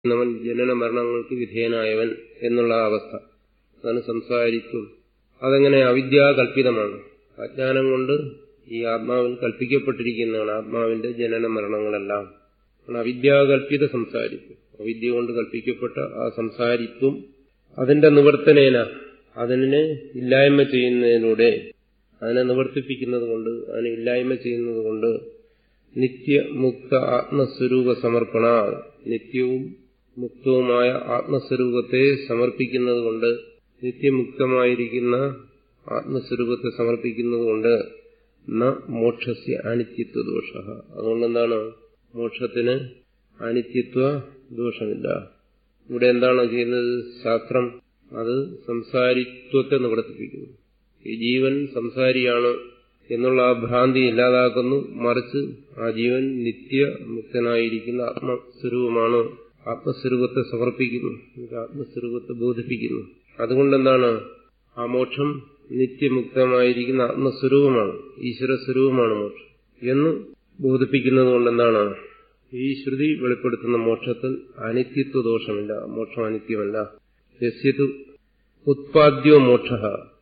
അവൻ ജനന മരണങ്ങൾക്ക് വിധേയനായവൻ എന്നുള്ള അവസ്ഥ അതാണ് സംസാരിത്വം അതെങ്ങനെ അവിദ്യാകൽപിതമാണ് അജ്ഞാനം കൊണ്ട് ഈ ആത്മാവിൽ കൽപ്പിക്കപ്പെട്ടിരിക്കുന്നതാണ് ആത്മാവിന്റെ ജനന മരണങ്ങളെല്ലാം അവിദ്യാകൽപിത സംസാരിത്വം അവിദ്യ കൊണ്ട് കൽപ്പിക്കപ്പെട്ട ആ സംസാരിത്വം അതിന്റെ നിവർത്തനേന അതിനെ ഇല്ലായ്മ ചെയ്യുന്നതിലൂടെ അതിനെ നിവർത്തിപ്പിക്കുന്നത് കൊണ്ട് അതിനെ ഇല്ലായ്മ ചെയ്യുന്നത് കൊണ്ട് നിത്യമുക്ത ആത്മസ്വരൂപ സമർപ്പണ നിത്യവും മുക്തവുമായ ആത്മസ്വരൂപത്തെ സമർപ്പിക്കുന്നത് കൊണ്ട് നിത്യമുക്തമായിരിക്കുന്ന ആത്മസ്വരൂപത്തെ സമർപ്പിക്കുന്നത് കൊണ്ട് ന മോക്ഷസ്യ അനിത്യത്വ ദോഷ അതുകൊണ്ട് എന്താണ് മോക്ഷത്തിന് അനിത്യത്വ ദോഷമില്ല ഇവിടെ എന്താണ് ചെയ്യുന്നത് ശാസ്ത്രം അത് സംസാരിത്വത്തെ നിവർത്തിപ്പിക്കുന്നു ഈ ജീവൻ സംസാരിയാണ് എന്നുള്ള ആ ഭ്രാന്തി ഇല്ലാതാക്കുന്നു മറിച്ച് ആ ജീവൻ നിത്യ മുക്തനായിരിക്കുന്ന ആത്മസ്വരൂപമാണ് ആത്മസ്വരൂപത്തെ സമർപ്പിക്കുന്നു ആത്മസ്വരൂപത്തെ ബോധിപ്പിക്കുന്നു അതുകൊണ്ടെന്താണ് ആ മോക്ഷം നിത്യമുക്തമായിരിക്കുന്ന ആത്മസ്വരൂപമാണ് ഈശ്വര സ്വരൂപമാണ് മോക്ഷം എന്ന് ബോധിപ്പിക്കുന്നത് കൊണ്ടെന്താണ് ഈ ശ്രുതി വെളിപ്പെടുത്തുന്ന മോക്ഷത്തിൽ അനിത്യത്വ ദോഷമില്ല മോക്ഷം അനിത്യമല്ല യസ്യതു ഉത്പാദ്യോ മോക്ഷ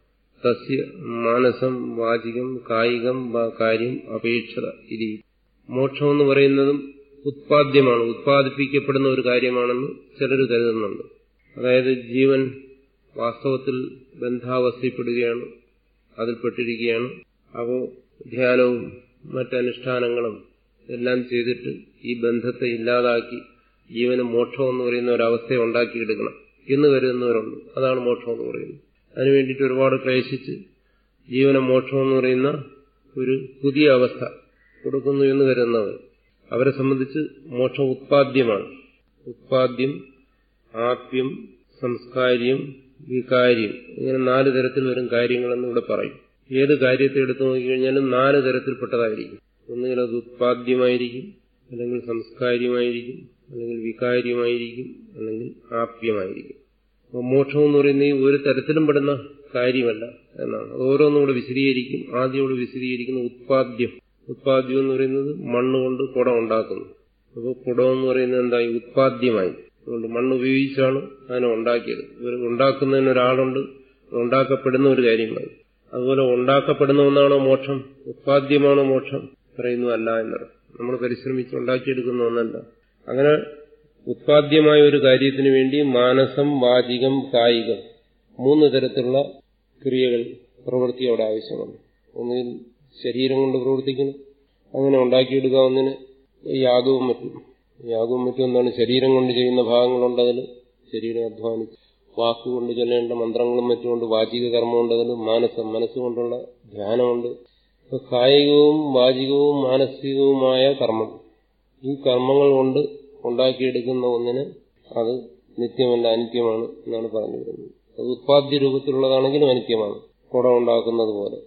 തസ്യ മാനസം വാചികം കായികം കാര്യം അപേക്ഷത ഇതി മോക്ഷം എന്ന് പറയുന്നതും ഉത്പാദ്യമാണ് ഉത്പാദിപ്പിക്കപ്പെടുന്ന ഒരു കാര്യമാണെന്ന് ചിലർ കരുതുന്നുണ്ട് അതായത് ജീവൻ വാസ്തവത്തിൽ ബന്ധാവസ്ഥപ്പെടുകയാണ് അതിൽപ്പെട്ടിരിക്കുകയാണ് അപ്പോൾ ധ്യാനവും മറ്റനുഷ്ഠാനങ്ങളും എല്ലാം ചെയ്തിട്ട് ഈ ബന്ധത്തെ ഇല്ലാതാക്കി ജീവന് മോക്ഷം എന്ന് പറയുന്ന ഒരവസ്ഥയെ ഉണ്ടാക്കിയെടുക്കണം എന്ന് കരുതുന്നവരുണ്ട് അതാണ് മോക്ഷം എന്ന് പറയുന്നത് അതിനു വേണ്ടിയിട്ട് ഒരുപാട് ക്ലേശിച്ച് ജീവന മോക്ഷം എന്ന് പറയുന്ന ഒരു പുതിയ അവസ്ഥ കൊടുക്കുന്നു എന്ന് കരുതുന്നവർ അവരെ സംബന്ധിച്ച് മോക്ഷം ഉത്പാദ്യമാണ് ഉത്പാദ്യം ആപ്യം സംസ്കാര്യം വികാര്യം ഇങ്ങനെ നാല് തരത്തിൽ വരും കാര്യങ്ങളെന്ന് ഇവിടെ പറയും ഏത് കാര്യത്തെ എടുത്തു നോക്കിക്കഴിഞ്ഞാലും നാല് തരത്തിൽപ്പെട്ടതായിരിക്കും ഒന്നുകിൽ അത് ഉത്പാദ്യമായിരിക്കും അല്ലെങ്കിൽ സംസ്കാര്യമായിരിക്കും അല്ലെങ്കിൽ വികാര്യമായിരിക്കും അല്ലെങ്കിൽ ആപ്യമായിരിക്കും അപ്പോൾ മോക്ഷം എന്ന് പറയുന്ന ഈ ഒരു തരത്തിലും പെടുന്ന കാര്യമല്ല എന്നാണ് ഓരോന്നും കൂടെ വിശദീകരിക്കും ആദ്യം ഇവിടെ വിശദീകരിക്കുന്ന ഉത്പാദ്യം ഉത്പാദ്യം എന്ന് പറയുന്നത് മണ്ണ് കൊണ്ട് കുടം ഉണ്ടാക്കുന്നു അപ്പോൾ കുടം എന്ന് പറയുന്നത് എന്തായി ഉത്പാദ്യമായി അതുകൊണ്ട് മണ്ണ് ഉപയോഗിച്ചാണ് അതിനെ ഉണ്ടാക്കിയത് ഇവർ ഉണ്ടാക്കുന്നതിന് ഒരാളുണ്ട് ഉണ്ടാക്കപ്പെടുന്ന ഒരു കാര്യമായി അതുപോലെ ഉണ്ടാക്കപ്പെടുന്ന ഒന്നാണോ മോക്ഷം ഉത്പാദ്യമാണോ മോക്ഷം പറയുന്നു അല്ല എന്നർത്ഥം നമ്മൾ പരിശ്രമിച്ച് ഉണ്ടാക്കിയെടുക്കുന്ന ഒന്നല്ല അങ്ങനെ ഉത്പാദ്യമായ ഒരു കാര്യത്തിന് വേണ്ടി മാനസം വാചികം കായികം മൂന്ന് തരത്തിലുള്ള ക്രിയകൾ പ്രവൃത്തി അവിടെ ആവശ്യമാണ് ഒന്നുകിൽ ശരീരം കൊണ്ട് പ്രവർത്തിക്കണം അങ്ങനെ ഉണ്ടാക്കിയെടുക്കാവുന്നതിന് യാഗവും മറ്റും യാഗവും മറ്റും എന്താണ് ശരീരം കൊണ്ട് ചെയ്യുന്ന ഭാഗങ്ങളുണ്ട് അതിൽ ശരീരം അധ്വാനിച്ച് വാക്കുകൊണ്ട് ചൊല്ലേണ്ട മന്ത്രങ്ങളും മറ്റുമുണ്ട് വാചിക കർമ്മമുണ്ട് അതിൽ മാനസം മനസ്സുകൊണ്ടുള്ള ധ്യാനമുണ്ട് ഇപ്പൊ കായികവും വാചികവും മാനസികവുമായ കർമ്മം ഈ കർമ്മങ്ങൾ കൊണ്ട് ഉണ്ടാക്കിയെടുക്കുന്ന ഒന്നിന് അത് നിത്യമല്ല അനിത്യമാണ് എന്നാണ് പറഞ്ഞു വരുന്നത് അത് ഉത്പാദ്യ രൂപത്തിലുള്ളതാണെങ്കിലും അനിത്യമാണ് കുടം ഉണ്ടാക്കുന്നത് പോലെ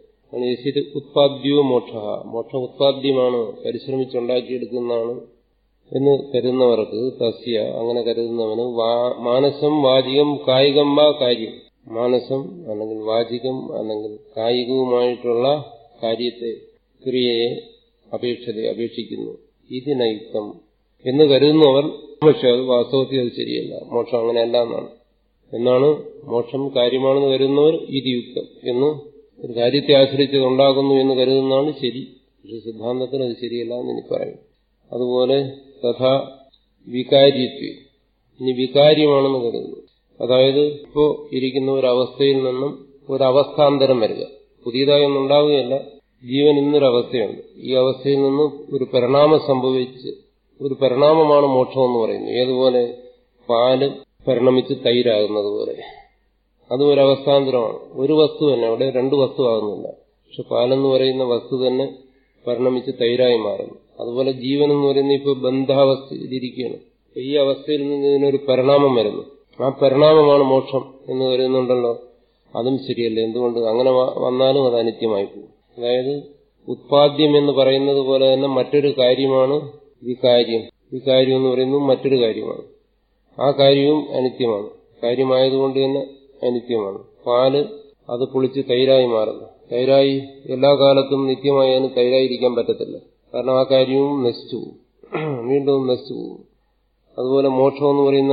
ഉത്പാദ്യവും മോക്ഷ മോക്ഷം ഉത്പാദ്യമാണ് പരിശ്രമിച്ചുണ്ടാക്കിയെടുക്കുന്നതാണ് എന്ന് കരുതുന്നവർക്ക് തസ്യ അങ്ങനെ കരുതുന്നവന് മാനസം വാചികം കായികം വാ കാര്യം മാനസം അല്ലെങ്കിൽ വാചികം അല്ലെങ്കിൽ കായികവുമായിട്ടുള്ള കാര്യത്തെ ക്രിയയെ അപേക്ഷത അപേക്ഷിക്കുന്നു ഇതിനയുക്തം എന്ന് കരുതുന്നവർ പക്ഷെ അത് വാസ്തവത്തിൽ അത് ശരിയല്ല മോക്ഷം അങ്ങനെയല്ല എന്നാണ് എന്നാണ് മോക്ഷം കാര്യമാണെന്ന് കരുതുന്നവർ ഇത് യുക്തം എന്ന് ഒരു കാര്യത്തെ ആശ്രയിച്ചത് ഉണ്ടാകുന്നു എന്ന് കരുതുന്നതാണ് ശരി പക്ഷെ സിദ്ധാന്തത്തിന് അത് ശരിയല്ല എന്ന് എനിക്ക് പറയും അതുപോലെ തഥാ വികാരിത്വം ഇനി വികാര്യമാണെന്ന് കരുതുന്നു അതായത് ഇപ്പോൾ ഇരിക്കുന്ന ഒരവസ്ഥയിൽ നിന്നും ഒരവസ്ഥാന്തരം വരിക പുതിയതായി ഒന്നും ഉണ്ടാവുകയല്ല ജീവൻ ഇന്നൊരവസ്ഥയുണ്ട് ഈ അവസ്ഥയിൽ നിന്ന് ഒരു പരിണാമം സംഭവിച്ച് ഒരു പരിണാമമാണ് മോക്ഷം എന്ന് പറയുന്നത് ഏതുപോലെ പാല് പരിണമിച്ച് തൈരാകുന്നത് പോലെ അതും ഒരു അവസ്ഥാന്തരമാണ് ഒരു വസ്തു തന്നെ അവിടെ രണ്ട് വസ്തു ആകുന്നില്ല പക്ഷെ പാലെന്ന് പറയുന്ന വസ്തു തന്നെ പരിണമിച്ച് തൈരായി മാറുന്നു അതുപോലെ ജീവൻ എന്ന് പറയുന്ന ഇപ്പോൾ ബന്ധാവസ്ഥയിലിരിക്കുകയാണ് ഈ അവസ്ഥയിൽ നിന്ന് ഇതിനൊരു പരിണാമം വരുന്നു ആ പരിണാമമാണ് മോക്ഷം എന്ന് കരുതുന്നുണ്ടല്ലോ അതും ശരിയല്ല എന്തുകൊണ്ട് അങ്ങനെ വന്നാലും അത് അനിത്യമായി പോകും അതായത് ഉത്പാദ്യം എന്ന് പറയുന്നത് പോലെ തന്നെ മറ്റൊരു കാര്യമാണ് വികാര്യം വികാര്യം എന്ന് പറയുന്നത് മറ്റൊരു കാര്യമാണ് ആ കാര്യവും അനിത്യമാണ് കാര്യമായതുകൊണ്ട് തന്നെ അനിത്യമാണ് പാല് അത് പൊളിച്ച് തൈരായി മാറുന്നു തൈരായി എല്ലാ കാലത്തും നിത്യമായി അതിന് തൈരായിരിക്കാൻ പറ്റത്തില്ല കാരണം ആ കാര്യവും നശിച്ചു പോകും വീണ്ടും നശിച്ചു പോകും അതുപോലെ മോക്ഷം എന്ന് പറയുന്ന